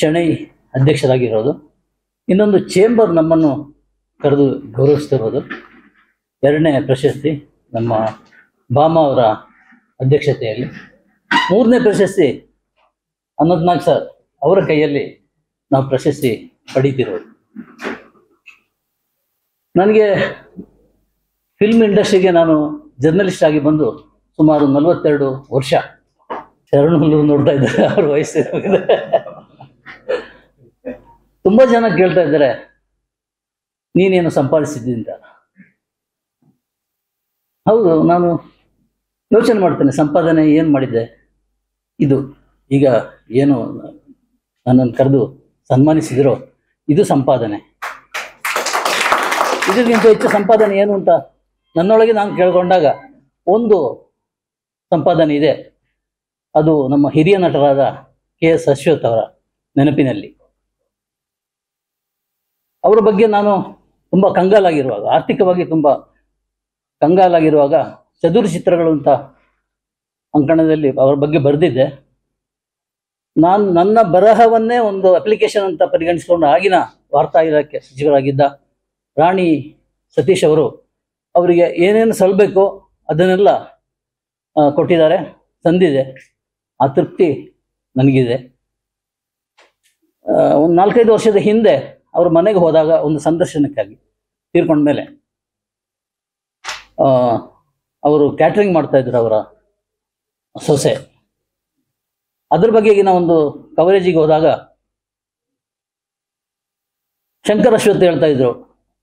ಶೆಣೈ ಅಧ್ಯಕ್ಷರಾಗಿರೋದು ಇನ್ನೊಂದು ಚೇಂಬರ್ ನಮ್ಮನ್ನು ಕರೆದು ಗೌರವಿಸ್ತಿರೋದು ಎರಡನೇ ಪ್ರಶಸ್ತಿ ನಮ್ಮ ಬಾಮ ಅವರ ಅಧ್ಯಕ್ಷತೆಯಲ್ಲಿ ಮೂರನೇ ಪ್ರಶಸ್ತಿ ಅನಂತ್ನಾಗ್ ಸರ್ ಅವರ ಕೈಯಲ್ಲಿ ನಾವು ಪ್ರಶಸ್ತಿ ಪಡೀತಿರೋದು ನನಗೆ ಫಿಲ್ಮ್ ಇಂಡಸ್ಟ್ರಿಗೆ ನಾನು ಜರ್ನಲಿಸ್ಟ್ ಆಗಿ ಬಂದು ಸುಮಾರು ನಲವತ್ತೆರಡು ವರ್ಷ ಶರಣ್ ಹುಲ್ಲೂರು ನೋಡ್ತಾ ಇದ್ದಾರೆ ಅವ್ರ ವಯಸ್ಸಿನ ತುಂಬಾ ಜನ ಕೇಳ್ತಾ ಇದ್ದಾರೆ ನೀನೇನು ಸಂಪಾದಿಸಿದ್ದಿ ಅಂತ ಹೌದು ನಾನು ಯೋಚನೆ ಮಾಡ್ತೇನೆ ಸಂಪಾದನೆ ಏನು ಮಾಡಿದ್ದೆ ಇದು ಈಗ ಏನು ನನ್ನನ್ನು ಕರೆದು ಸನ್ಮಾನಿಸಿದಿರೋ ಇದು ಸಂಪಾದನೆ ಇದಕ್ಕಿಂತ ಹೆಚ್ಚು ಸಂಪಾದನೆ ಏನು ಅಂತ ನನ್ನೊಳಗೆ ನಾನು ಕೇಳ್ಕೊಂಡಾಗ ಒಂದು ಸಂಪಾದನೆ ಇದೆ ಅದು ನಮ್ಮ ಹಿರಿಯ ನಟರಾದ ಕೆ ಎಸ್ ಅಶ್ವಥ್ ಅವರ ನೆನಪಿನಲ್ಲಿ ಅವರ ಬಗ್ಗೆ ನಾನು ತುಂಬ ಕಂಗಾಲಾಗಿರುವಾಗ ಆರ್ಥಿಕವಾಗಿ ತುಂಬ ಕಂಗಾಲಾಗಿರುವಾಗ ಚದುರು ಚಿತ್ರಗಳು ಅಂತ ಅಂಕಣದಲ್ಲಿ ಅವರ ಬಗ್ಗೆ ಬರೆದಿದ್ದೆ ನಾನು ನನ್ನ ಬರಹವನ್ನೇ ಒಂದು ಅಪ್ಲಿಕೇಶನ್ ಅಂತ ಪರಿಗಣಿಸಿಕೊಂಡು ಆಗಿನ ವಾರ್ತಾ ಇಲಾಖೆ ಸಚಿವರಾಗಿದ್ದ ರಾಣಿ ಸತೀಶ್ ಅವರು ಅವರಿಗೆ ಏನೇನು ಸಲ್ಲಬೇಕೋ ಅದನ್ನೆಲ್ಲ ಆ, ಕೊಟ್ಟಿದ್ದಾರೆ ತಂದಿದೆ ಆ ತೃಪ್ತಿ ನನಗಿದೆ ಒಂದು ನಾಲ್ಕೈದು ವರ್ಷದ ಹಿಂದೆ ಅವ್ರ ಮನೆಗೆ ಹೋದಾಗ ಒಂದು ಸಂದರ್ಶನಕ್ಕಾಗಿ ತೀರ್ಕೊಂಡ ಮೇಲೆ ಅವರು ಕ್ಯಾಟ್ರಿಂಗ್ ಮಾಡ್ತಾ ಇದ್ರು ಅವರ ಸೊಸೆ ಅದ್ರ ಬಗೆಗಿನ ಒಂದು ಕವರೇಜಿಗೆ ಹೋದಾಗ ಶಂಕರ್ ಅಶ್ವಥ್ ಹೇಳ್ತಾ ಇದ್ರು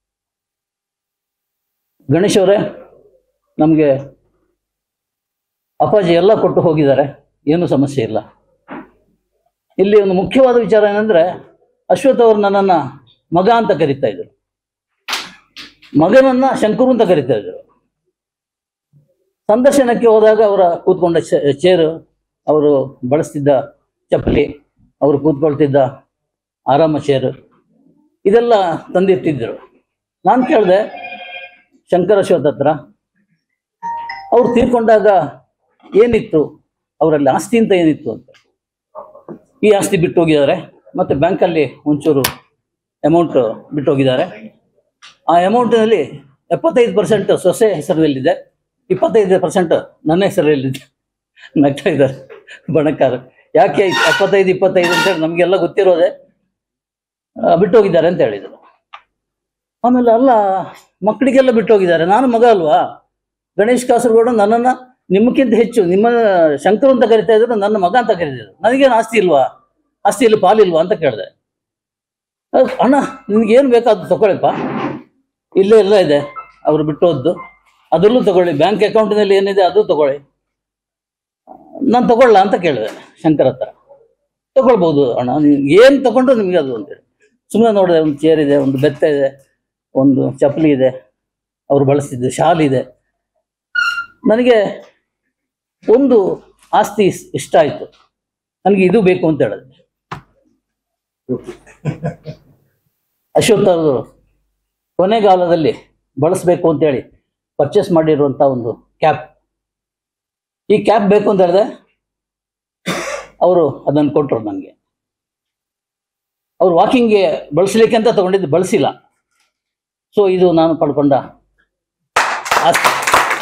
ಗಣೇಶ್ ಅವರೇ ನಮಗೆ ಅಪ್ಪಾಜಿ ಎಲ್ಲ ಕೊಟ್ಟು ಹೋಗಿದ್ದಾರೆ ಏನೂ ಸಮಸ್ಯೆ ಇಲ್ಲ ಇಲ್ಲಿ ಒಂದು ಮುಖ್ಯವಾದ ವಿಚಾರ ಏನಂದ್ರೆ ಅಶ್ವಥ್ ಅವರು ನನ್ನನ್ನ ಮಗ ಅಂತ ಕರೀತಾ ಇದ್ರು ಮಗನನ್ನ ಶಂಕರು ಅಂತ ಕರೀತಾ ಇದ್ರು ಸಂದರ್ಶನಕ್ಕೆ ಹೋದಾಗ ಅವರ ಕೂತ್ಕೊಂಡ ಚೇರು ಅವರು ಬಳಸ್ತಿದ್ದ ಚಪ್ಪಲಿ ಅವರು ಕೂತ್ಕೊಳ್ತಿದ್ದ ಆರಾಮ ಚೇರು ಇದೆಲ್ಲ ತಂದಿಟ್ಟಿದ್ರು ನಾನು ಕೇಳಿದೆ ಶಂಕರ ಅಶ್ವಥ್ ಹತ್ರ ಅವ್ರು ತೀರ್ಕೊಂಡಾಗ ಏನಿತ್ತು ಅವರಲ್ಲಿ ಆಸ್ತಿ ಅಂತ ಏನಿತ್ತು ಅಂತ ಈ ಆಸ್ತಿ ಬಿಟ್ಟು ಹೋಗಿದ್ದಾರೆ ಮತ್ತೆ ಬ್ಯಾಂಕಲ್ಲಿ ಒಂಚೂರು ಅಮೌಂಟ್ ಬಿಟ್ಟು ಹೋಗಿದ್ದಾರೆ ಆ ಅಮೌಂಟಿನಲ್ಲಿ ಎಪ್ಪತ್ತೈದು ಪರ್ಸೆಂಟ್ ಸೊಸೆ ಹೆಸರಿನಲ್ಲಿದೆ ಇಪ್ಪತ್ತೈದು ಪರ್ಸೆಂಟ್ ನನ್ನ ಹೆಸರಲ್ಲಿದೆ ನಗ್ತಾ ಇದ್ದಾರೆ ಬಣಕಾರ ಯಾಕೆ ಎಪ್ಪತ್ತೈದು ಇಪ್ಪತ್ತೈದು ಅಂತೇಳಿ ನಮಗೆಲ್ಲ ಗೊತ್ತಿರೋದೆ ಆ, ಬಿಟ್ಟು ಹೋಗಿದ್ದಾರೆ ಅಂತ ಹೇಳಿದರು ಆಮೇಲೆ ಅಲ್ಲ ಮಕ್ಕಳಿಗೆಲ್ಲ ಬಿಟ್ಟು ಹೋಗಿದ್ದಾರೆ ನಾನು ಮಗ ಅಲ್ವಾ ಗಣೇಶ್ ಕಾಸರಗೌಡ ನನ್ನನ್ನು ನಿಮ್ಮಕ್ಕಿಂತ ಹೆಚ್ಚು ನಿಮ್ಮ ಶಂಕರ್ ಅಂತ ಕರಿತಾ ಇದ್ರು ನನ್ನ ಮಗ ಅಂತ ಕರೀತಿದ್ರು ನನಗೇನು ಆಸ್ತಿ ಇಲ್ವಾ ಆಸ್ತಿಯಲ್ಲಿ ಪಾಲಿಲ್ವಾ ಅಂತ ಕೇಳಿದೆ ಅಹ್, ಅಣ್ಣ ನಿನ್ಗೇನು ಬೇಕಾದ್ದು ತಗೊಳ್ಳಿಪ್ಪ ಇಲ್ಲೇ ಎಲ್ಲ ಇದೆ ಅವರು ಬಿಟ್ಟು ಹೋದ್ದು ಅದರಲ್ಲೂ ತಗೊಳ್ಳಿ ಬ್ಯಾಂಕ್ ಅಕೌಂಟಿನಲ್ಲಿ ಏನಿದೆ ಅದು ತಗೊಳ್ಳಿ ನಾನು ತಗೊಳ್ಳ ಅಂತ ಕೇಳಿದೆ ಶಂಕರ್ ಹತ್ರ ತಗೊಳ್ಬೋದು ಅಣ್ಣ ನೀವು ಏನು ತಗೊಂಡ್ರು ನಿಮಗೆ ಅದು ಅಂತೇಳಿ ಸುಮ್ಮನೆ ನೋಡಿದೆ ಒಂದು ಚೇರ್ ಇದೆ ಒಂದು ಬೆತ್ತ ಇದೆ ಒಂದು ಚಪ್ಪಲಿ ಇದೆ ಅವ್ರು ಬಳಸ್ತಿದ್ದು ಶಾಲ್ ಇದೆ ನನಗೆ ಒಂದು ಆಸ್ತಿ ಇಸ್- ಇಷ್ಟ ಆಯಿತು ನನಗೆ ಇದು ಬೇಕು ಅಂತ ಹೇಳಿದೆ ಅಶ್ವಥ್ ಅವರು ಕೊನೆಗಾಲದಲ್ಲಿ ಬಳಸಬೇಕು ಅಂತೇಳಿ ಪರ್ಚೇಸ್ ಮಾಡಿರುವಂಥ ಒಂದು ಕ್ಯಾಪ್ ಈ ಕ್ಯಾಪ್ ಬೇಕು ಅಂತ ಹೇಳಿದೆ ಅವರು ಅದನ್ನು ಕೊಟ್ಟರು ನನಗೆ ಅವ್ರು ವಾಕಿಂಗ್ಗೆ ಬಳಸಲಿಕ್ಕೆ ಅಂತ ತಗೊಂಡಿದ್ದು ಬಳಸಿಲ್ಲ ಸೊ ಇದು ನಾನು ಪಡ್ಕೊಂಡ ಆಸ್ತಿ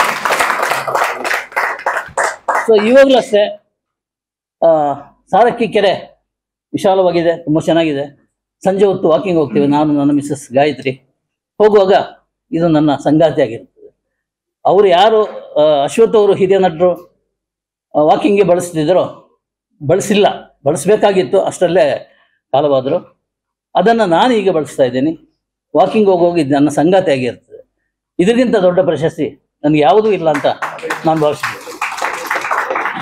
ಸೊ ಇವಾಗಲೂ ಅಷ್ಟೇ ಆ, ಸಾರಕ್ಕಿ ಕೆರೆ ವಿಶಾಲವಾಗಿದೆ ತುಂಬ ಚೆನ್ನಾಗಿದೆ ಸಂಜೆ ಹೊತ್ತು ವಾಕಿಂಗ್ ಹೋಗ್ತೀವಿ ನಾನು ನನ್ನ ಮಿಸ್ಸಸ್ ಗಾಯತ್ರಿ ಹೋಗುವಾಗ ಇದು ನನ್ನ ಸಂಗಾತಿ ಆಗಿರ್ತದೆ ಅವರು ಯಾರು ಆ, ಅಶ್ವಥ್ ಅವರು ಹಿರಿಯ ನಟರು ವಾಕಿಂಗ್ಗೆ ಬಳಸ್ತಿದ್ರೋ ಬಳಸಿಲ್ಲ ಬಳಸಬೇಕಾಗಿತ್ತು ಅಷ್ಟರಲ್ಲೇ ಕಾಲವಾದರು ಅದನ್ನು ನಾನು ಈಗ ಬಳಸ್ತಾ ಇದ್ದೀನಿ ವಾಕಿಂಗ್ ಹೋಗೋಗಿ ಇದು ನನ್ನ ಸಂಗಾತಿ ಆಗಿರ್ತದೆ ಇದಕ್ಕಿಂತ ದೊಡ್ಡ ಪ್ರಶಸ್ತಿ ನನಗೆ ಯಾವುದೂ ಇಲ್ಲ ಅಂತ ನಾನು ಭಾವಿಸ್ತೀನಿ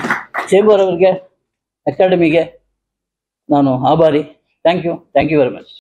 ಚೇಂಬರ್ ಅವರಿಗೆ ಅಕಾಡೆಮಿಗೆ ನಾನು ಆಭಾರಿ thank you thank you very much